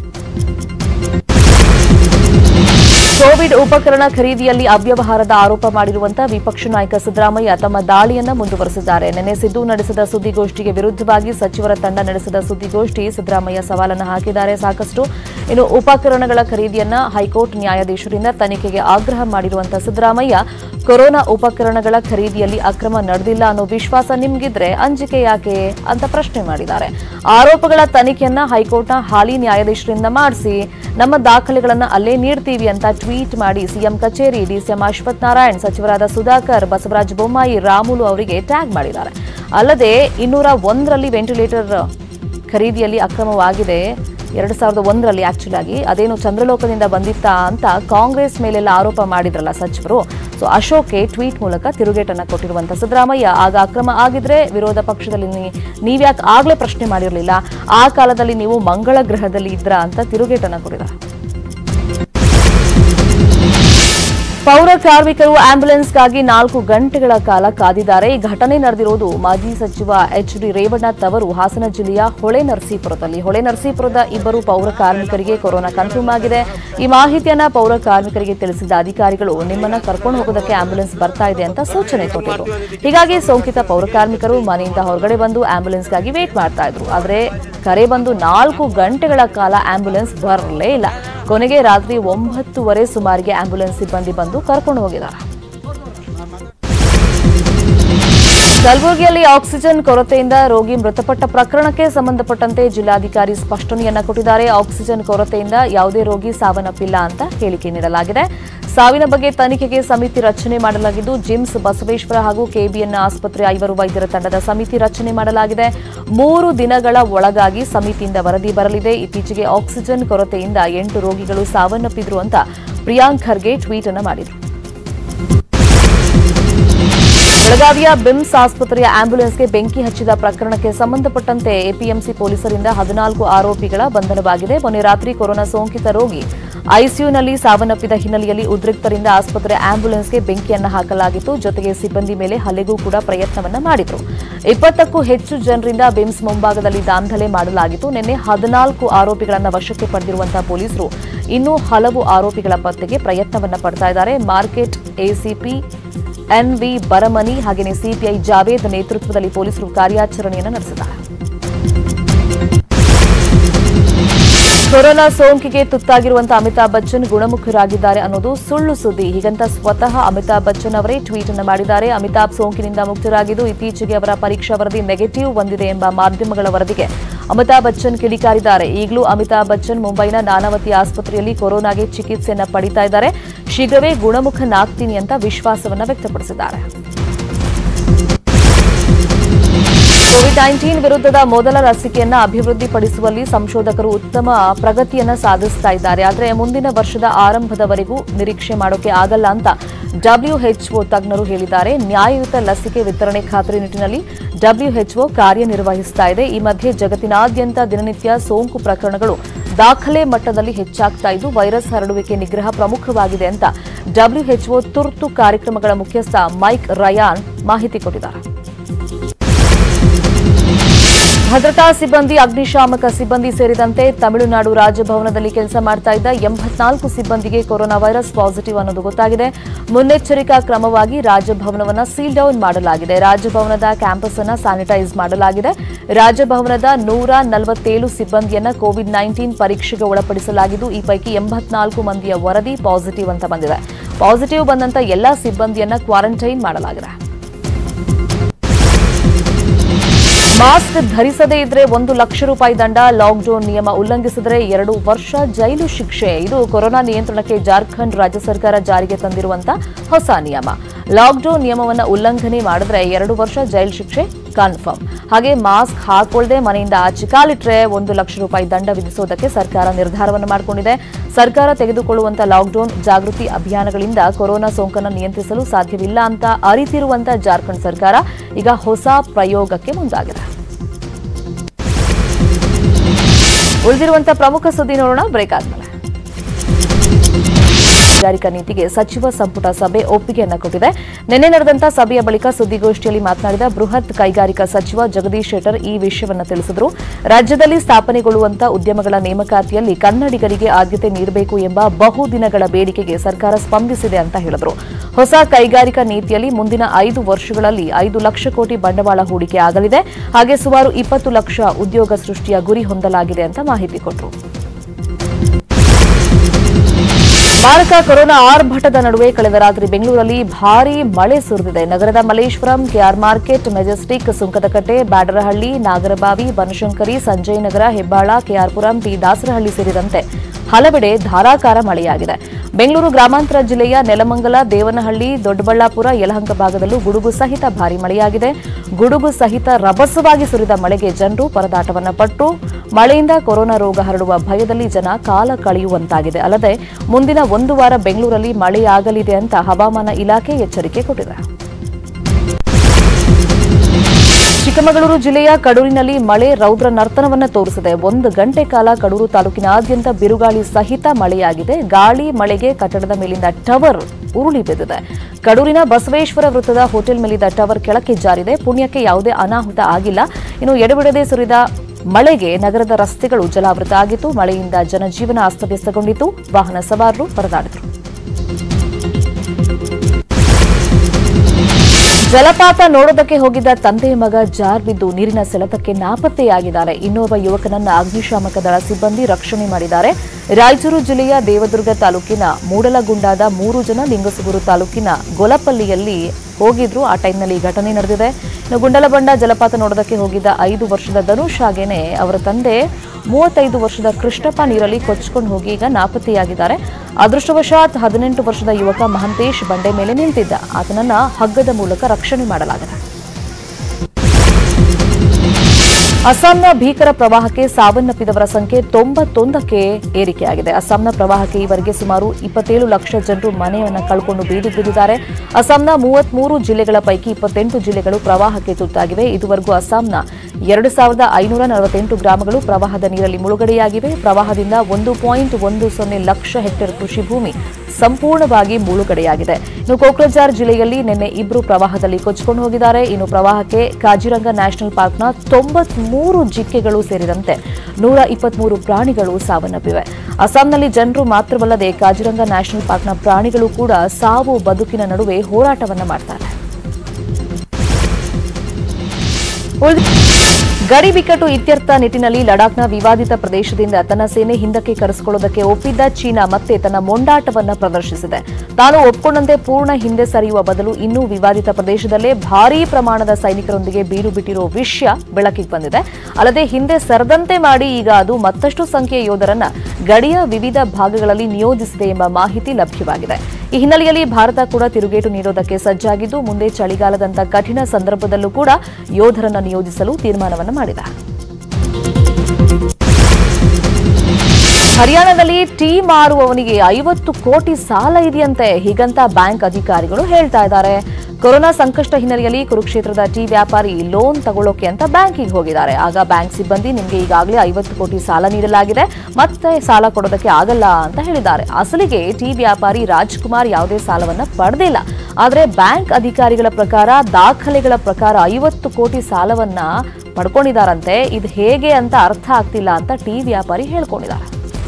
ಕೋವಿಡ್ ಉಪಕರಣ ಖರೀದಿಯಲ್ಲಿ ಅವ್ಯವಹಾರದ ಆರೋಪ ಮಾಡಿರುವಂತಹ ವಿಪಕ್ಷ ನಾಯಕ ಸಿದ್ದರಾಮಯ್ಯ ತಮ್ಮ ದಾಳಿಯನ್ನ ಮುಂದುವರೆಸಿದ್ದಾರೆ ನಿನ್ನೆ ಸಿದ್ದು ನಡೆಸಿದ ಸುದ್ದಿಗೋಷ್ಠಿಗೆ ವಿರುದ್ಧವಾಗಿ ಸಚಿವರ ತಂಡ ನಡೆಸಿದ ಸುದ್ದಿಗೋಷ್ಠಿ ಸಿದ್ದರಾಮಯ್ಯ ಸವಾಲನ್ನು ಹಾಕಿದ್ದಾರೆ ಸಾಕಷ್ಟು ಇನ್ನು ಉಪಕರಣಗಳ ಖರೀದಿಯನ್ನ ಹೈಕೋರ್ಟ್ ನ್ಯಾಯಾಧೀಶರಿಂದ ತನಿಖೆಗೆ ಆಗ್ರಹ ಮಾಡಿರುವಂತಹ ಸಿದ್ದರಾಮಯ್ಯ ಕೊರೋನಾ ಉಪಕರಣಗಳ ಖರೀದಿಯಲ್ಲಿ ಅಕ್ರಮ ನಡೆದಿಲ್ಲ ಅನ್ನೋ ವಿಶ್ವಾಸ ನಿಮ್ಗಿದ್ರೆ ಅಂಜಿಕೆ ಯಾಕೆ ಅಂತ ಪ್ರಶ್ನೆ ಮಾಡಿದ್ದಾರೆ ಆರೋಪಗಳ ತನಿಖೆಯನ್ನ ಹೈಕೋರ್ಟ್ನ ಹಾಲಿ ನ್ಯಾಯಾಧೀಶರಿಂದ ಮಾಡಿಸಿ ನಮ್ಮ ದಾಖಲೆಗಳನ್ನ ಅಲ್ಲೇ ನೀಡ್ತೀವಿ ಅಂತ ಟ್ವೀಟ್ ಮಾಡಿ ಸಿಎಂ ಕಚೇರಿ ಡಿಸಿಎಂ ಅಶ್ವಥ್ ನಾರಾಯಣ್ ಸಚಿವರಾದ ಸುಧಾಕರ್ ಬಸವರಾಜ ಬೊಮ್ಮಾಯಿ ರಾಮುಲು ಅವರಿಗೆ ಟ್ಯಾಗ್ ಮಾಡಿದ್ದಾರೆ ಅಲ್ಲದೆ ಇನ್ನೂರ ಒಂದರಲ್ಲಿ ವೆಂಟಿಲೇಟರ್ ಖರೀದಿಯಲ್ಲಿ ಅಕ್ರಮವಾಗಿದೆ ಎರಡು ಸಾವಿರದ ಒಂದರಲ್ಲಿ ಆಕ್ಚುಲಿ ಆಗಿ ಅದೇನು ಚಂದ್ರಲೋಕದಿಂದ ಬಂದಿತ್ತಾ ಅಂತ ಕಾಂಗ್ರೆಸ್ ಮೇಲೆಲ್ಲ ಆರೋಪ ಮಾಡಿದ್ರಲ್ಲ ಸಚಿವರು ಸೊ ಅಶೋಕ್ಗೆ ಟ್ವೀಟ್ ಮೂಲಕ ತಿರುಗೇಟನ್ನ ಕೊಟ್ಟಿರುವಂತ ಸಿದ್ದರಾಮಯ್ಯ ಆಗ ಅಕ್ರಮ ಆಗಿದ್ರೆ ವಿರೋಧ ಪಕ್ಷದಲ್ಲಿ ನೀ- ನೀವ್ಯಾಕೆ ಆಗ್ಲೇ ಪ್ರಶ್ನೆ ಮಾಡಿರಲಿಲ್ಲ ಆ ಕಾಲದಲ್ಲಿ ನೀವು ಮಂಗಳ ಗ್ರಹದಲ್ಲಿ ಇದ್ರಾ ಅಂತ ತಿರುಗೇಟನ್ನ ಕೊಟ್ಟಿದ್ದಾರೆ ಪೌರ ಕಾರ್ಮಿಕರು ಆಂಬ್ಯುಲೆನ್ಸ್ಗಾಗಿ ನಾಲ್ಕು ಗಂಟೆಗಳ ಕಾಲ ಕಾದಿದ್ದಾರೆ ಈ ಘಟನೆ ನಡೆದಿರುವುದು ಮಾಜಿ ಸಚಿವ ಎಚ್ ಡಿ ರೇವಣ್ಣ ತವರು ಹಾಸನ ಜಿಲ್ಲೆಯ ಹೊಳೆ ನರಸೀಪುರದಲ್ಲಿ ಹೊಳೆ ನರಸೀಪುರದ ಇಬ್ಬರು ಪೌರ ಕಾರ್ಮಿಕರಿಗೆ ಕೊರೋನಾ ಕನ್ಫರ್ಮ್ ಆಗಿದೆ ಈ ಮಾಹಿತಿಯನ್ನ ಪೌರ ಕಾರ್ಮಿಕರಿಗೆ ತಿಳಿಸಿದ ಅಧಿಕಾರಿಗಳು ನಿಮ್ಮನ್ನ ಕರ್ಕೊಂಡು ಹೋಗೋದಕ್ಕೆ ಆಂಬ್ಯುಲೆನ್ಸ್ ಬರ್ತಾ ಇದೆ ಅಂತ ಸೂಚನೆ ಕೊಟ್ಟಿದ್ರು ಹೀಗಾಗಿ ಸೋಂಕಿತ ಪೌರ ಕಾರ್ಮಿಕರು ಮನೆಯಿಂದ ಹೊರಗಡೆ ಬಂದು ಆಂಬ್ಯುಲೆನ್ಸ್ಗಾಗಿ ವೇಟ್ ಮಾಡ್ತಾ ಇದ್ರು ಆದ್ರೆ ಕರೆ ಬಂದು ನಾಲ್ಕು ಗಂಟೆಗಳ ಕಾಲ ಆಂಬ್ಯುಲೆನ್ಸ್ ಬರಲೇ ಇಲ್ಲ ಕೊನೆಗೆ ರಾತ್ರಿ ಒಂಬತ್ತುವರೆ ಸುಮಾರಿಗೆ ಆಂಬ್ಯುಲೆನ್ಸ್ ಸಿಬ್ಬಂದಿ ಬಂದು ಕರ್ಕೊಂಡು ಹೋಗಿದ್ದಾರೆ ಕಲಬುರಗಿಯಲ್ಲಿ ಆಕ್ಸಿಜನ್ ಕೊರತೆಯಿಂದ ರೋಗಿ ಮೃತಪಟ್ಟ ಪ್ರಕರಣಕ್ಕೆ ಸಂಬಂಧಪಟ್ಟಂತೆ ಜಿಲ್ಲಾಧಿಕಾರಿ ಸ್ಪಷ್ಟನೆಯನ್ನ ಕೊಟ್ಟಿದ್ದಾರೆ ಆಕ್ಸಿಜನ್ ಕೊರತೆಯಿಂದ ಯಾವುದೇ ರೋಗಿ ಸಾವನ್ನಪ್ಪಿಲ್ಲ ಅಂತ ಹೇಳಿಕೆ ನೀಡಲಾಗಿದೆ ಸಾವಿನ ಬಗ್ಗೆ ತನಿಖೆಗೆ ಸಮಿತಿ ರಚನೆ ಮಾಡಲಾಗಿದ್ದು ಜಿಮ್ಸ್ ಬಸವೇಶ್ವರ ಹಾಗೂ ಕೆಬಿಎನ್ ಆಸ್ಪತ್ರೆ ಐವರು ವೈದ್ಯರ ತಂಡದ ಸಮಿತಿ ರಚನೆ ಮಾಡಲಾಗಿದೆ ಮೂರು ದಿನಗಳ ಒಳಗಾಗಿ ಸಮಿತಿಯಿಂದ ವರದಿ ಬರಲಿದೆ ಇತ್ತೀಚೆಗೆ ಆಕ್ಸಿಜನ್ ಕೊರತೆಯಿಂದ ಎಂಟು ರೋಗಿಗಳು ಸಾವನ್ನಪ್ಪಿದ್ರು ಅಂತ ಪ್ರಿಯಾಂಕ್ ಖರ್ಗೆ ಟ್ವೀಟ್ ಅನ್ನು ಮಾಡಿದರು ಬೆಳಗಾವಿಯ ಬಿಮ್ಸ್ ಆಸ್ಪತ್ರೆಯ ಆಂಬ್ಯುಲೆನ್ಸ್ಗೆ ಬೆಂಕಿ ಹಚ್ಚಿದ ಪ್ರಕರಣಕ್ಕೆ ಸಂಬಂಧಪಟ್ಟಂತೆ ಎಪಿಎಂಸಿ ಪೊಲೀಸರಿಂದ ಹದಿನಾಲ್ಕು ಆರೋಪಿಗಳ ಬಂಧನವಾಗಿದೆ ಮೊನ್ನೆ ರಾತ್ರಿ ಕೊರೋನಾ ಸೋಂಕಿತ ರೋಗಿ ಐಸಿಯುನಲ್ಲಿ ಸಾವನ್ನಪ್ಪಿದ ಹಿನ್ನೆಲೆಯಲ್ಲಿ ಉದ್ರಿಕ್ತರಿಂದ ಆಸ್ಪತ್ರೆ ಆಂಬ್ಯುಲೆನ್ಸ್ಗೆ ಬೆಂಕಿಯನ್ನು ಹಾಕಲಾಗಿತ್ತು ಜೊತೆಗೆ ಸಿಬ್ಬಂದಿ ಮೇಲೆ ಹಲ್ಲೆಗೂ ಕೂಡ ಪ್ರಯತ್ನವನ್ನ ಮಾಡಿದ್ರು ಇಪ್ಪತ್ತಕ್ಕೂ ಹೆಚ್ಚು ಜನರಿಂದ ಬಿಮ್ಸ್ ಮುಂಭಾಗದಲ್ಲಿ ದಾಂಧಲೆ ಮಾಡಲಾಗಿತ್ತು ನಿನ್ನೆ ಹದಿನಾಲ್ಕು ಆರೋಪಿಗಳನ್ನು ವಶಕ್ಕೆ ಪಡೆದಿರುವಂತಹ ಪೊಲೀಸರು ಇನ್ನೂ ಹಲವು ಆರೋಪಿಗಳ ಪತ್ತೆಗೆ ಪ್ರಯತ್ನವನ್ನ ಪಡ್ತಾ ಇದ್ದಾರೆ ಮಾರ್ಕೆಟ್ ಎಸಿಪಿ ಎನ್ವಿ ಬರಮನಿ ಹಾಗೆಯೇ ಸಿಪಿಐ ಜಾವೇದ್ ನೇತೃತ್ವದಲ್ಲಿ ಪೊಲೀಸರು ಕಾರ್ಯಾಚರಣೆಯನ್ನು ನಡೆಸಿದ್ದಾರೆ ಕೊರೋನಾ ಸೋಂಕಿಗೆ ತುತ್ತಾಗಿರುವಂತಹ ಅಮಿತಾಬ್ ಬಚ್ಚನ್ ಗುಣಮುಖರಾಗಿದ್ದಾರೆ ಅನ್ನೋದು ಸುಳ್ಳು ಸುದ್ದಿ ಹೀಗಂತ ಸ್ವತಃ ಅಮಿತಾಬ್ ಬಚ್ಚನ್ ಅವರೇ ಟ್ವೀಟ್ ಅನ್ನು ಮಾಡಿದ್ದಾರೆ ಅಮಿತಾಬ್ ಸೋಂಕಿನಿಂದ ಮುಕ್ತರಾಗಿದ್ದು ಇತ್ತೀಚೆಗೆ ಅವರ ಪರೀಕ್ಷಾ ವರದಿ ನೆಗೆಟಿವ್ ಬಂದಿದೆ ಎಂಬ ಮಾಧ್ಯಮಗಳ ವರದಿಗೆ ಅಮಿತಾಬ್ ಬಚ್ಚನ್ ಕಿಡಿಕಾರಿದ್ದಾರೆ ಈಗಲೂ ಅಮಿತಾಬ್ ಬಚ್ಚನ್ ಮುಂಬೈನ ನಾನಾವತಿ ಆಸ್ಪತ್ರೆಯಲ್ಲಿ ಕೊರೋನಾಗೆ ಚಿಕಿತ್ಸೆಯನ್ನ ಪಡಿತಾ ಇದ್ದಾರೆ ಶೀಘ್ರವೇ ಗುಣಮುಖನಾಗ್ತೀನಿ ಅಂತ ವಿಶ್ವಾಸವನ್ನ ವ್ಯಕ್ತಪಡಿಸಿದ್ದಾರೆ ಕೋವಿಡ್ ನೈನ್ಟೀನ್ ವಿರುದ್ಧದ ಮೊದಲ ಲಸಿಕೆಯನ್ನ ಅಭಿವೃದ್ಧಿಪಡಿಸುವಲ್ಲಿ ಸಂಶೋಧಕರು ಉತ್ತಮ ಪ್ರಗತಿಯನ್ನ ಸಾಧಿಸ್ತಾ ಇದ್ದಾರೆ ಆದರೆ ಮುಂದಿನ ವರ್ಷದ ಆರಂಭದವರೆಗೂ ನಿರೀಕ್ಷೆ ಮಾಡೋಕೆ ಆಗಲ್ಲ ಅಂತ ಡಬ್ಲ್ಯೂಎಚ್ಒ ತಜ್ಞರು ಹೇಳಿದ್ದಾರೆ ನ್ಯಾಯಯುತ ಲಸಿಕೆ ವಿತರಣೆ ಖಾತ್ರಿ ನಿಟ್ಟಿನಲ್ಲಿ ಡಬ್ಲ್ಯೂಎಚ್ಒ ಕಾರ್ಯನಿರ್ವಹಿಸ್ತಾ ಇದೆ ಈ ಮಧ್ಯೆ ಜಗತ್ತಿನಾದ್ಯಂತ ದಿನನಿತ್ಯ ಸೋಂಕು ಪ್ರಕರಣಗಳು ದಾಖಲೆ ಮಟ್ಟದಲ್ಲಿ ಹೆಚ್ಚಾಗ್ತಾ ಇದ್ದು ವೈರಸ್ ಹರಡುವಿಕೆ ನಿಗ್ರಹ ಪ್ರಮುಖವಾಗಿದೆ ಅಂತ ಡಬ್ಲ್ಯೂಎಚ್ಒ ತುರ್ತು ಕಾರ್ಯಕ್ರಮಗಳ ಮುಖ್ಯಸ್ಥ ಮೈಕ್ ರಯಾನ್ ಮಾಹಿತಿ ಕೊಟ್ಟಿದ್ದಾರೆ ಭದ್ರತಾ ಸಿಬ್ಬಂದಿ ಅಗ್ನಿಶಾಮಕ ಸಿಬ್ಬಂದಿ ಸೇರಿದಂತೆ ತಮಿಳುನಾಡು ರಾಜಭವನದಲ್ಲಿ ಕೆಲಸ ಮಾಡ್ತಾ ಇದ್ದ ಎಂಬತ್ನಾಲ್ಕು ಸಿಬ್ಬಂದಿಗೆ ಕೊರೋನಾ ವೈರಸ್ ಪಾಸಿಟಿವ್ ಅನ್ನೋದು ಗೊತ್ತಾಗಿದೆ ಮುನ್ನೆಚ್ಚರಿಕಾ ಕ್ರಮವಾಗಿ ರಾಜಭವನವನ್ನು ಸೀಲ್ ಡೌನ್ ಮಾಡಲಾಗಿದೆ ರಾಜಭವನದ ಕ್ಯಾಂಪಸ್ ಅನ್ನು ಸ್ಯಾನಿಟೈಸ್ ಮಾಡಲಾಗಿದೆ ರಾಜಭವನದ ನೂರ ನಲವತ್ತೇಳು ಸಿಬ್ಬಂದಿಯನ್ನ ಕೋವಿಡ್ ನೈನ್ಟೀನ್ ಪರೀಕ್ಷೆಗೆ ಒಳಪಡಿಸಲಾಗಿದ್ದು ಈ ಪೈಕಿ ಎಂಬತ್ನಾಲ್ಕು ಮಂದಿಯ ವರದಿ ಪಾಸಿಟಿವ್ ಅಂತ ಬಂದಿದೆ ಪಾಸಿಟಿವ್ ಬಂದಂತ ಎಲ್ಲಾ ಸಿಬ್ಬಂದಿಯನ್ನ ಕ್ವಾರಂಟೈನ್ ಮಾಡಲಾಗಿದೆ ಮಾಸ್ಕ್ ಧರಿಸದೇ ಇದ್ರೆ ಒಂದು ಲಕ್ಷ ರೂಪಾಯಿ ದಂಡ ಲಾಕ್ಡೌನ್ ನಿಯಮ ಉಲ್ಲಂಘಿಸಿದರೆ ಎರಡು ವರ್ಷ ಜೈಲು ಶಿಕ್ಷೆ ಇದು ಕೊರೋನಾ ನಿಯಂತ್ರಣಕ್ಕೆ ಜಾರ್ಖಂಡ್ ರಾಜ್ಯ ಸರ್ಕಾರ ಜಾರಿಗೆ ತಂದಿರುವಂತಹ ಹೊಸ ನಿಯಮ ಲಾಕ್ಡೌನ್ ನಿಯಮವನ್ನು ಉಲ್ಲಂಘನೆ ಮಾಡಿದ್ರೆ ಎರಡು ವರ್ಷ ಜೈಲು ಶಿಕ್ಷೆ ಕನ್ಫರ್ಮ್ ಹಾಗೆ ಮಾಸ್ಕ್ ಹಾಕೊಳ್ಳದೆ ಮನೆಯಿಂದ ಆಚೆ ಕಾಲಿಟ್ರೆ ಒಂದು ಲಕ್ಷ ರೂಪಾಯಿ ದಂಡ ವಿಧಿಸೋದಕ್ಕೆ ಸರ್ಕಾರ ನಿರ್ಧಾರವನ್ನು ಮಾಡಿಕೊಂಡಿದೆ ಸರ್ಕಾರ ತೆಗೆದುಕೊಳ್ಳುವಂತ ಲಾಕ್ಡೌನ್ ಜಾಗೃತಿ ಅಭಿಯಾನಗಳಿಂದ ಕೊರೋನಾ ಸೋಂಕನ್ನು ನಿಯಂತ್ರಿಸಲು ಸಾಧ್ಯವಿಲ್ಲ ಅಂತ ಅರಿತಿರುವಂತ ಜಾರ್ಖಂಡ್ ಸರ್ಕಾರ ಈಗ ಹೊಸ ಪ್ರಯೋಗಕ್ಕೆ ಮುಂದಾಗಿದೆ ಉಳಿದಿರುವಂತಹ ಪ್ರಮುಖ ಸುದ್ದಿ ನೋಡೋಣ ಬ್ರೇಕ್ ಆದ್ಮೇಲೆ ಕೈಗಾರಿಕಾ ನೀತಿಗೆ ಸಚಿವ ಸಂಪುಟ ಸಭೆ ಒಪ್ಪಿಗೆಯನ್ನ ಕೊಟ್ಟಿದೆ ನಿನ್ನೆ ನಡೆದಂತ ಸಭೆಯ ಬಳಿಕ ಸುದ್ದಿಗೋಷ್ಠಿಯಲ್ಲಿ ಮಾತನಾಡಿದ ಬೃಹತ್ ಕೈಗಾರಿಕಾ ಸಚಿವ ಜಗದೀಶ್ ಶೆಟ್ಟರ್ ಈ ವಿಷಯವನ್ನ ತಿಳಿಸಿದರು ರಾಜ್ಯದಲ್ಲಿ ಸ್ಥಾಪನೆಗೊಳ್ಳುವಂತಹ ಉದ್ಯಮಗಳ ನೇಮಕಾತಿಯಲ್ಲಿ ಕನ್ನಡಿಗರಿಗೆ ಆದ್ಯತೆ ನೀಡಬೇಕು ಎಂಬ ಬಹುದಿನಗಳ ಬೇಡಿಕೆಗೆ ಸರ್ಕಾರ ಸ್ಪಂದಿಸಿದೆ ಅಂತ ಹೇಳಿದರು ಹೊಸ ಕೈಗಾರಿಕಾ ನೀತಿಯಲ್ಲಿ ಮುಂದಿನ ಐದು ವರ್ಷಗಳಲ್ಲಿ ಐದು ಲಕ್ಷ ಕೋಟಿ ಬಂಡವಾಳ ಹೂಡಿಕೆ ಆಗಲಿದೆ ಹಾಗೆ ಸುಮಾರು ಇಪ್ಪತ್ತು ಲಕ್ಷ ಉದ್ಯೋಗ ಸೃಷ್ಟಿಯ ಗುರಿ ಹೊಂದಲಾಗಿದೆ ಅಂತ ಮಾಹಿತಿ ಕೊಟ್ಟರು ಮಾರಕ ಕೊರೋನಾ ಆರ್ಭಟದ ನಡುವೆ ಕಳೆದ ರಾತ್ರಿ ಬೆಂಗಳೂರಲ್ಲಿ ಭಾರೀ ಮಳೆ ಸುರಿದಿದೆ ನಗರದ Malleshwaram K R market Majestic Sunkadakatte Byadarahalli Nagarbhavi Banashankari Sanjay ನಗರ ಹೆಬ್ಬಾಳ ಕೆಆರ್ಪುರಂ ಟಿ ದಾಸರಹಳ್ಳಿ ಸೇರಿದಂತೆ ಹಲವೆಡೆ ಧಾರಾಕಾರ ಮಳೆಯಾಗಿದೆ ಬೆಂಗಳೂರು ಗ್ರಾಮಾಂತರ ಜಿಲ್ಲೆಯ ನೆಲಮಂಗಲ ದೇವನಹಳ್ಳಿ ದೊಡ್ಡಬಳ್ಳಾಪುರ ಯಲಹಂಕ ಭಾಗದಲ್ಲೂ ಗುಡುಗು ಸಹಿತ ಭಾರಿ ಮಳೆಯಾಗಿದೆ ಗುಡುಗು ಸಹಿತ ರಭಸವಾಗಿ ಸುರಿದ ಮಳೆಗೆ ಜನರು ಪರದಾಟವನ್ನ ಪಟ್ಟು ಮಳೆಯಿಂದ ಕೊರೋನಾ ರೋಗ ಹರಡುವ ಭಯದಲ್ಲಿ ಜನ ಕಾಲ ಕಳೆಯುವಂತಾಗಿದೆ ಅಲ್ಲದೆ ಮುಂದಿನ ಒಂದು ವಾರ ಬೆಂಗಳೂರಲ್ಲಿ ಮಳೆಯಾಗಲಿದೆ ಅಂತ ಹವಾಮಾನ ಇಲಾಖೆ ಎಚ್ಚರಿಕೆ ಕೊಟ್ಟಿದೆ ಚಿಕ್ಕಮಗಳೂರು ಜಿಲ್ಲೆಯ ಕಡೂರಿನಲ್ಲಿ ಮಳೆ ರೌದ್ರ ನರ್ತನವನ್ನ ತೋರಿಸಿದೆ ಒಂದು ಗಂಟೆ ಕಾಲ ಕಡೂರು ತಾಲೂಕಿನಾದ್ಯಂತ ಬಿರುಗಾಳಿ ಸಹಿತ ಮಳೆಯಾಗಿದೆ ಗಾಳಿ ಮಳೆಗೆ ಕಟ್ಟಡದ ಮೇಲಿಂದ ಟವರ್ ಉರುಳಿ ಬಿದ್ದಿದೆ ಕಡೂರಿನ ಬಸವೇಶ್ವರ ವೃತ್ತದ ಹೋಟೆಲ್ ಮೇಲಿದ್ದ ಟವರ್ ಕೆಳಕ್ಕೆ ಜಾರಿದೆ ಪುಣ್ಯಕ್ಕೆ ಯಾವುದೇ ಅನಾಹುತ ಆಗಿಲ್ಲ ಇನ್ನು ಎಡಬಿಡದೆ ಸುರಿದ ಮಳೆಗೆ ನಗರದ ರಸ್ತೆಗಳು ಜಲಾವೃತ ಆಗಿತ್ತು ಮಳೆಯಿಂದ ಜನಜೀವನ ಅಸ್ತವ್ಯಸ್ತಗೊಂಡಿತ್ತು ವಾಹನ ಸವಾರರು ಪರದಾಡಿದರು ಜಲಪಾತ ನೋಡೋದಕ್ಕೆ ಹೋಗಿದ್ದ ತಂದೆಯ ಮಗ ಜಾರ್ ಬಿದ್ದು ನೀರಿನ ಸೆಳೆತಕ್ಕೆ ನಾಪತ್ತೆಯಾಗಿದ್ದಾರೆ ಇನ್ನೋರ್ವ ಯುವಕನನ್ನ ಅಗ್ನಿಶಾಮಕ ದಳ ಸಿಬ್ಬಂದಿ ರಕ್ಷಣೆ ಮಾಡಿದ್ದಾರೆ ರಾಯಚೂರು ಜಿಲ್ಲೆಯ ದೇವದುರ್ಗ ತಾಲೂಕಿನ ಮೂಡಲಗುಂಡಾದ ಮೂರು ಜನ ಲಿಂಗಸುಗೂರು ತಾಲೂಕಿನ ಗೊಲಪಲ್ಲಿಯಲ್ಲಿ ಹೋಗಿದ್ರು ಆ ಟೈಮ್ನಲ್ಲಿ ಈ ಘಟನೆ ನಡೆದಿದೆ ಇನ್ನು ಗುಂಡಲಬಂಡ ಜಲಪಾತ ನೋಡೋದಕ್ಕೆ ಹೋಗಿದ್ದ ಐದು ವರ್ಷದ ಧನುಷ್ ಹಾಗೇನೆ ಅವರ ತಂದೆ ಮೂವತ್ತೈದು ವರ್ಷದ ಕೃಷ್ಣಪ್ಪ ನೀರಲ್ಲಿ ಕೊಚ್ಕೊಂಡು ಹೋಗಿ ಈಗ ನಾಪತ್ತೆಯಾಗಿದ್ದಾರೆ ಅದೃಷ್ಟವಶಾತ್ ಹದಿನೆಂಟು ವರ್ಷದ ಯುವಕ ಮಹಂತೇಶ್ ಬಂಡೆ ಮೇಲೆ ನಿಂತಿದ್ದ ಆತನನ್ನ ಹಗ್ಗದ ಮೂಲಕ ರಕ್ಷಣೆ ಮಾಡಲಾಗಿದೆ ಅಸ್ಸಾಂನ ಭೀಕರ ಪ್ರವಾಹಕ್ಕೆ ಸಾವನ್ನಪ್ಪಿದವರ ಸಂಖ್ಯೆ ತೊಂಬತ್ತೊಂದಕ್ಕೆ ಏರಿಕೆಯಾಗಿದೆ ಅಸ್ಸಾಂನ ಪ್ರವಾಹಕ್ಕೆ ಈವರೆಗೆ ಸುಮಾರು ಇಪ್ಪತ್ತೇಳು ಲಕ್ಷ ಜನರು ಮನೆಯನ್ನು ಕಳ್ಕೊಂಡು ಬೀದಿಗೆ ಬಿದ್ದಿದ್ದಾರೆ ಅಸ್ಸಾಂನ ಮೂವತ್ಮೂರು ಜಿಲ್ಲೆಗಳ ಪೈಕಿ ಇಪ್ಪತ್ತೆಂಟು ಜಿಲ್ಲೆಗಳು ಪ್ರವಾಹಕ್ಕೆ ತುತ್ತಾಗಿವೆ ಇದುವರೆಗೂ ಅಸ್ಸಾಂನ ಎರಡು ಸಾವಿರದ ಐನೂರ ನಲವತ್ತೆಂಟು ಗ್ರಾಮಗಳು ಪ್ರವಾಹದ ನೀರಲ್ಲಿ ಮುಳುಗಡೆಯಾಗಿವೆ ಪ್ರವಾಹದಿಂದ ಒಂದು ಪಾಯಿಂಟ್ ಒಂದು ಸೊನ್ನೆ ಲಕ್ಷ ಹೆಕ್ಟೇರ್ ಕೃಷಿ ಭೂಮಿ ಸಂಪೂರ್ಣವಾಗಿ ಮುಳುಗಡೆಯಾಗಿದೆ ಇನ್ನು ಕೋಕ್ರಜಾರ್ ಜಿಲ್ಲೆಯಲ್ಲಿ ನಿನ್ನೆ ಇಬ್ಬರು ಪ್ರವಾಹದಲ್ಲಿ ಕೊಚ್ಚಿಕೊಂಡು ಹೋಗಿದ್ದಾರೆ ಇನ್ನು ಪ್ರವಾಹಕ್ಕೆ ಕಾಜಿರಂಗ ನ್ಯಾಷನಲ್ ಪಾರ್ಕ್ನ ತೊಂಬತ್ಮೂರು ಜಿಕ್ಕೆಗಳು ಸೇರಿದಂತೆ ನೂರ ಇಪ್ಪತ್ಮೂರು ಪ್ರಾಣಿಗಳು ಸಾವನ್ನಪ್ಪಿವೆ ಅಸ್ಸಾಂನಲ್ಲಿ ಜನರು ಮಾತ್ರವಲ್ಲದೆ ಕಾಜಿರಂಗ ನ್ಯಾಷನಲ್ ಪಾರ್ಕ್ನ ಪ್ರಾಣಿಗಳು ಕೂಡ ಸಾವು ಬದುಕಿನ ನಡುವೆ ಹೋರಾಟವನ್ನ ಮಾಡ್ತಾರೆ ಉಳ್ದ- ಗಡಿ ಬಿಕ್ಕಟ್ಟು ಇತ್ಯರ್ಥ ನಿಟ್ಟಿನಲ್ಲಿ ಲಡಾಖ್ನ ವಿವಾದಿತ ಪ್ರದೇಶದಿಂದ ತನ್ನ ಸೇನೆ ಹಿಂದಕ್ಕೆ ಕರೆಸಿಕೊಳ್ಳುವುದಕ್ಕೆ ಒಪ್ಪಿದ್ದ ಚೀನಾ ಮತ್ತೆ ತನ್ನ ಮೊಂಡಾಟವನ್ನ ಪ್ರದರ್ಶಿಸಿದೆ ತಾನು ಒಪ್ಕೊಂಡಂತೆ ಪೂರ್ಣ ಹಿಂದೆ ಸರಿಯುವ ಬದಲು ಇನ್ನೂ ವಿವಾದಿತ ಪ್ರದೇಶದಲ್ಲೇ ಭಾರೀ ಪ್ರಮಾಣದ ಸೈನಿಕರೊಂದಿಗೆ ಬೀಡು ಬಿಟ್ಟಿರೋ ವಿಷಯ ಬೆಳಕಿಗೆ ಬಂದಿದೆ ಅಲ್ಲದೆ ಹಿಂದೆ ಸರದಂತೆ ಮಾಡಿ ಈಗ ಅದು ಮತ್ತಷ್ಟು ಸಂಖ್ಯೆಯ ಯೋಧರನ್ನ ಗಡಿಯ ವಿವಿಧ ಭಾಗಗಳಲ್ಲಿ ನಿಯೋಜಿಸಿದೆ ಎಂಬ ಮಾಹಿತಿ ಲಭ್ಯವಾಗಿದೆ ಈ ಹಿನ್ನೆಲೆಯಲ್ಲಿ ಭಾರತ ಕೂಡ ತಿರುಗೇಟು ನೀಡೋದಕ್ಕೆ ಸಜ್ಜಾಗಿದ್ದು ಮುಂದೆ ಚಳಿಗಾಲದಂತ ಕಠಿಣ ಸಂದರ್ಭದಲ್ಲೂ ಕೂಡ ಯೋಧರನ್ನ ನಿಯೋಜಿಸಲು ತೀರ್ಮಾನವನ್ನು ಮಾಡಿದೆ ಹರಿಯಾಣದಲ್ಲಿ ಟೀ ಮಾರುವವನಿಗೆ ಐವತ್ತು ಕೋಟಿ ಸಾಲ ಇದೆಯಂತೆ ಹೀಗಂತ ಬ್ಯಾಂಕ್ ಅಧಿಕಾರಿಗಳು ಹೇಳ್ತಾ ಇದ್ದಾರೆ ಕೊರೋನಾ ಸಂಕಷ್ಟ ಹಿನ್ನೆಲೆಯಲ್ಲಿ ಕುರುಕ್ಷೇತ್ರದ ಟೀ ವ್ಯಾಪಾರಿ ಲೋನ್ ತಗೊಳ್ಳೋಕೆ ಅಂತ ಬ್ಯಾಂಕಿಗೆ ಹೋಗಿದ್ದಾರೆ ಆಗ ಬ್ಯಾಂಕ್ ಸಿಬ್ಬಂದಿ ನಿಮಗೆ ಈಗಾಗಲೇ ಐವತ್ತು ಕೋಟಿ ಸಾಲ ನೀಡಲಾಗಿದೆ ಮತ್ತೆ ಸಾಲ ಕೊಡೋದಕ್ಕೆ ಆಗಲ್ಲ ಅಂತ ಹೇಳಿದ್ದಾರೆ ಅಸಲಿಗೆ ಟೀ ವ್ಯಾಪಾರಿ ರಾಜ್ಕುಮಾರ್ ಯಾವುದೇ ಸಾಲವನ್ನ ಪಡೆದಿಲ್ಲ ಆದರೆ ಬ್ಯಾಂಕ್ ಅಧಿಕಾರಿಗಳ ಪ್ರಕಾರ ದಾಖಲೆಗಳ ಪ್ರಕಾರ ಐವತ್ತು ಕೋಟಿ ಸಾಲವನ್ನ ಪಡ್ಕೊಂಡಿದ್ದಾರಂತೆ ಇದು ಹೇಗೆ ಅಂತ ಅರ್ಥ ಆಗ್ತಿಲ್ಲ ಅಂತ ಟೀ ವ್ಯಾಪಾರಿ ಹೇಳ್ಕೊಂಡಿದ್ದಾರೆ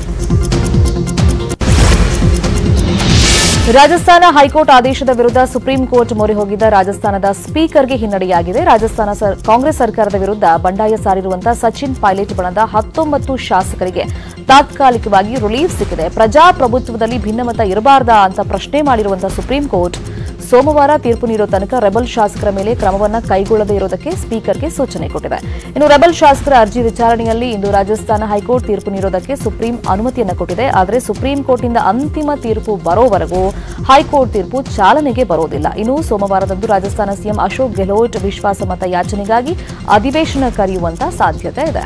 ರಾಜಸ್ಥಾನ ಹೈಕೋರ್ಟ್ ಆದೇಶದ ವಿರುದ್ಧ ಸುಪ್ರೀಂ ಕೋರ್ಟ್ ಮೊರೆ ಹೋಗಿದ್ದ ರಾಜಸ್ಥಾನದ ಸ್ಪೀಕರ್ಗೆ ಹಿನ್ನಡೆಯಾಗಿದೆ ರಾಜಸ್ಥಾನ ಸರ್- ಕಾಂಗ್ರೆಸ್ ಸರ್ಕಾರದ ವಿರುದ್ಧ ಬಂಡಾಯ ಸಾರಿರುವಂತಹ ಸಚಿನ್ ಪೈಲಟ್ ಬಣದ ಹತ್ತೊಂಬತ್ತು ಶಾಸಕರಿಗೆ ತಾತ್ಕಾಲಿಕವಾಗಿ ರಿಲೀಫ್ ಸಿಕ್ಕಿದೆ ಪ್ರಜಾಪ್ರಭುತ್ವದಲ್ಲಿ ಭಿನ್ನಮತ ಇರಬಾರ್ದಾ ಅಂತ ಪ್ರಶ್ನೆ ಮಾಡಿರುವಂತಹ ಸುಪ್ರೀಂ ಕೋರ್ಟ್ ಸೋಮವಾರ ತೀರ್ಪು ನೀಡೋ ತನಕ ರೆಬಲ್ ಶಾಸಕರ ಮೇಲೆ ಕ್ರಮವನ್ನ ಕೈಗೊಳ್ಳದೇ ಇರೋದಕ್ಕೆ ಸ್ಪೀಕರ್ಗೆ ಸೂಚನೆ ಕೊಟ್ಟಿದೆ ಇನ್ನು ರೆಬಲ್ ಶಾಸಕರ ಅರ್ಜಿ ವಿಚಾರಣೆಯಲ್ಲಿ ಇಂದು ರಾಜಸ್ಥಾನ ಹೈಕೋರ್ಟ್ ತೀರ್ಪು ನೀಡೋದಕ್ಕೆ ಸುಪ್ರೀಂ ಅನುಮತಿಯನ್ನು ಕೊಟ್ಟಿದೆ ಆದರೆ ಸುಪ್ರೀಂ ಕೋರ್ಟ್ನಿಂದ ಅಂತಿಮ ತೀರ್ಪು ಬರೋವರೆಗೂ ಹೈಕೋರ್ಟ್ ತೀರ್ಪು ಚಾಲನೆಗೆ ಬರೋದಿಲ್ಲ ಇನ್ನು ಸೋಮವಾರದಂದು ರಾಜಸ್ಥಾನ ಸಿಎಂ ಅಶೋಕ್ ಗೆಹ್ಲೋಟ್ ವಿಶ್ವಾಸಮತ ಯಾಚನೆಗಾಗಿ ಅಧಿವೇಶನ ಕರೆಯುವಂತ ಸಾಧ್ಯತೆ ಇದೆ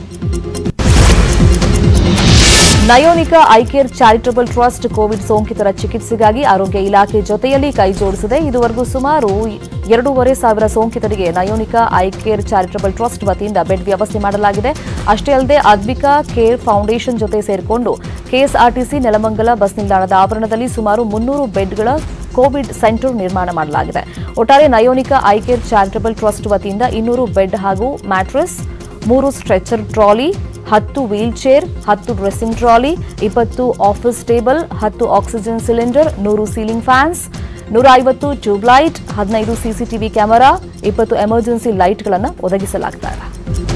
Nayonika eye care charitable trust covid ಸೋಂಕಿತರ ಚಿಕಿತ್ಸೆಗಾಗಿ ಆರೋಗ್ಯ ಇಲಾಖೆ ಜೊತೆಯಲ್ಲಿ ಕೈ ಜೋಡಿಸಿದೆ ಇದುವರೆಗೂ ಸುಮಾರು ಎರಡೂವರೆ ಸಾವಿರ ಸೋಂಕಿತರಿಗೆ ನಯೋನಿಕ ಐಕೇರ್ ಚಾರಿಟಬಲ್ ಟ್ರಸ್ಟ್ ವತಿಯಿಂದ ಬೆಡ್ ವ್ಯವಸ್ಥೆ ಮಾಡಲಾಗಿದೆ ಅಷ್ಟೇ ಅಲ್ಲದೆ ಅದ್ವಿಕಾ ಕೇರ್ ಫೌಂಡೇಶನ್ ಜೊತೆ ಸೇರಿಕೊಂಡು ಕೆಎಸ್ಆರ್ಟಿಸಿ ನೆಲಮಂಗಲ ಬಸ್ ನಿಲ್ದಾಣದ ಆವರಣದಲ್ಲಿ ಸುಮಾರು ಮುನ್ನೂರು ಬೆಡ್ಗಳ ಕೋವಿಡ್ ಸೆಂಟರ್ ನಿರ್ಮಾಣ ಮಾಡಲಾಗಿದೆ ಒಟ್ಟಾರೆ ನಯೋನಿಕ ಐಕೇರ್ ಚಾರಿಟಬಲ್ ಟ್ರಸ್ಟ್ ವತಿಯಿಂದ ಇನ್ನೂರು ಬೆಡ್ ಹಾಗೂ ಮ್ಯಾಟ್ರೆಸ್ ಮೂರು ಸ್ಟ್ರೆಚರ್ ಟ್ರಾಲಿ ಹತ್ತು ವೀಲ್ ಚೇರ್ ಹತ್ತು ಡ್ರೆಸ್ಸಿಂಗ್ ಟ್ರಾಲಿ ಇಪ್ಪತ್ತು ಆಫೀಸ್ ಟೇಬಲ್ ಹತ್ತು ಆಕ್ಸಿಜನ್ ಸಿಲಿಂಡರ್ ನೂರು ಸೀಲಿಂಗ್ ಫ್ಯಾನ್ಸ್ ನೂರ ಐವತ್ತು ಟ್ಯೂಬ್ಲೈಟ್ ಹದಿನೈದು ಸಿಸಿಟಿವಿ ಕ್ಯಾಮೆರಾ ಇಪ್ಪತ್ತು ಎಮರ್ಜೆನ್ಸಿ ಲೈಟ್ಗಳನ್ನು ಒದಗಿಸಲಾಗ್ತಾ ಇದೆ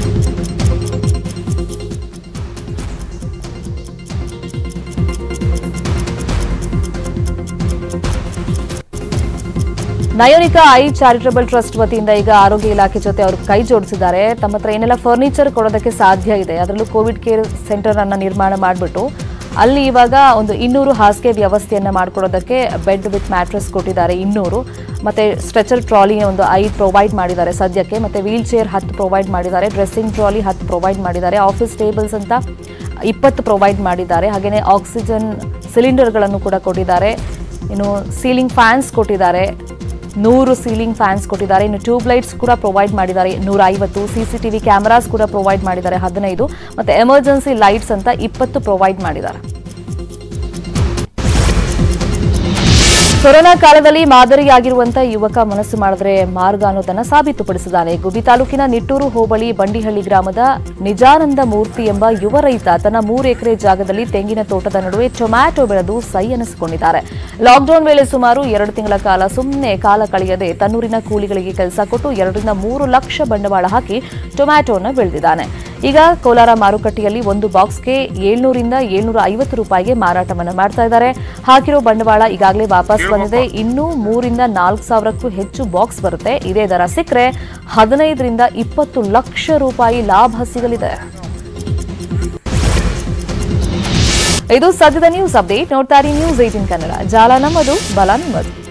ನಯೋನಿಕ ಐ ಚಾರಿಟಬಲ್ ಟ್ರಸ್ಟ್ ವತಿಯಿಂದ ಈಗ ಆರೋಗ್ಯ ಇಲಾಖೆ ಜೊತೆ ಅವರು ಕೈ ಜೋಡಿಸಿದ್ದಾರೆ ತಮ್ಮ ಹತ್ರ ಏನೆಲ್ಲ ಫರ್ನಿಚರ್ ಕೊಡೋದಕ್ಕೆ ಸಾಧ್ಯ ಇದೆ ಅದರಲ್ಲೂ ಕೋವಿಡ್ ಕೇರ್ ಸೆಂಟರ್ ಅನ್ನ ನಿರ್ಮಾಣ ಮಾಡಿಬಿಟ್ಟು ಅಲ್ಲಿ ಇವಾಗ ಒಂದು ಇನ್ನೂರು ಹಾಸಿಗೆ ವ್ಯವಸ್ಥೆಯನ್ನ ಮಾಡ್ಕೊಡೋದಕ್ಕೆ ಬೆಡ್ ವಿತ್ ಮ್ಯಾಟ್ರೆಸ್ ಕೊಟ್ಟಿದ್ದಾರೆ ಇನ್ನೂರು ಮತ್ತೆ ಸ್ಟ್ರೆಚರ್ ಟ್ರಾಲಿ ಒಂದು ಐದು ಪ್ರೊವೈಡ್ ಮಾಡಿದ್ದಾರೆ ಸದ್ಯಕ್ಕೆ ಮತ್ತೆ ವೀಲ್ ಚೇರ್ ಹತ್ತು ಪ್ರೊವೈಡ್ ಮಾಡಿದ್ದಾರೆ ಡ್ರೆಸ್ಸಿಂಗ್ ಟ್ರಾಲಿ ಹತ್ತು ಪ್ರೊವೈಡ್ ಮಾಡಿದ್ದಾರೆ ಆಫೀಸ್ ಟೇಬಲ್ಸ್ ಅಂತ ಇಪ್ಪತ್ತು ಪ್ರೊವೈಡ್ ಮಾಡಿದ್ದಾರೆ ಹಾಗೆಯೇ ಆಕ್ಸಿಜನ್ ಸಿಲಿಂಡರ್ಗಳನ್ನು ಕೂಡ ಕೊಟ್ಟಿದ್ದಾರೆ ಇನ್ನು ಸೀಲಿಂಗ್ ಫ್ಯಾನ್ಸ್ ಕೊಟ್ಟಿದ್ದಾರೆ ನೂರು ಸೀಲಿಂಗ್ ಫ್ಯಾನ್ಸ್ ಕೊಟ್ಟಿದ್ದಾರೆ ಇನ್ನು ಟ್ಯೂಬ್ ಲೈಟ್ಸ್ ಕೂಡ ಪ್ರೊವೈಡ್ ಮಾಡಿದ್ದಾರೆ ನೂರ ಐವತ್ತು ಸಿಸಿಟಿವಿ ಕ್ಯಾಮೆರಾಸ್ ಕೂಡ ಪ್ರೊವೈಡ್ ಮಾಡಿದ್ದಾರೆ ಹದಿನೈದು ಮತ್ತೆ ಎಮರ್ಜೆನ್ಸಿ ಲೈಟ್ಸ್ ಅಂತ ಇಪ್ಪತ್ತು ಪ್ರೊವೈಡ್ ಮಾಡಿದ್ದಾರೆ ಕೊರೋನಾ ಕಾಲದಲ್ಲಿ ಮಾದರಿಯಾಗಿರುವಂತಹ ಯುವಕ ಮನಸ್ಸು ಮಾಡಿದ್ರೆ ಮಾರ್ಗ ಅನ್ನೋದನ್ನ ಸಾಬೀತುಪಡಿಸಿದ್ದಾನೆ ಗುಬಿ ತಾಲೂಕಿನ ನಿಟ್ಟೂರು ಹೋಬಳಿ ಬಂಡಿಹಳ್ಳಿ ಗ್ರಾಮದ ನಿಜಾನಂದ ಮೂರ್ತಿ ಎಂಬ ಯುವ ರೈತ ತನ್ನ ಮೂರು ಎಕರೆ ಜಾಗದಲ್ಲಿ ತೆಂಗಿನ ತೋಟದ ನಡುವೆ ಟೊಮ್ಯಾಟೊ ಬೆಳೆದು ಸೈ ಎನಿಸಿಕೊಂಡಿದ್ದಾರೆ ಲಾಕ್ಡೌನ್ ವೇಳೆ ಸುಮಾರು ಎರಡು ತಿಂಗಳ ಕಾಲ ಸುಮ್ಮನೆ ಕಾಲ ಕಳೆಯದೆ ತನ್ನೂರಿನ ಕೂಲಿಗಳಿಗೆ ಕೆಲಸ ಕೊಟ್ಟು ಎರಡರಿಂದ ಮೂರು ಲಕ್ಷ ಬಂಡವಾಳ ಹಾಕಿ ಟೊಮ್ಯಾಟೋನ ಬೆಳೆದಿದ್ದಾನೆ ಈಗ ಕೋಲಾರ ಮಾರುಕಟ್ಟೆಯಲ್ಲಿ ಒಂದು ಬಾಕ್ಸ್ಗೆ ಏಳ್ನೂರಿಂದ ಏಳ್ನೂರ ಐವತ್ತು ರೂಪಾಯಿಗೆ ಮಾರಾಟವನ್ನು ಮಾಡ್ತಾ ಇದ್ದಾರೆ ಹಾಕಿರೋ ಬಂಡವಾಳ ಈಗಾಗಲೇ ವಾಪಸ್ ಬಂದಿದೆ ಇನ್ನೂ ಮೂರಿಂದ ನಾಲ್ಕು ಸಾವಿರಕ್ಕೂ ಹೆಚ್ಚು ಬಾಕ್ಸ್ ಬರುತ್ತೆ ಇದೇ ದರ ಸಿಕ್ಕರೆ ಹದಿನೈದರಿಂದ ಇಪ್ಪತ್ತು ಲಕ್ಷ ರೂಪಾಯಿ ಲಾಭ ಸಿಗಲಿದೆ ಇದು ಸದ್ಯದ ನ್ಯೂಸ್ ಅಪ್ಡೇಟ್ ನೋಡ್ತಾ ಇರಿ ನ್ಯೂಸ್ ಏಟಿನ್ ಕನ್ನಡ ಜಾಲ ನಮ್ಮದು ಬಲ ನಿಮ್ಮದು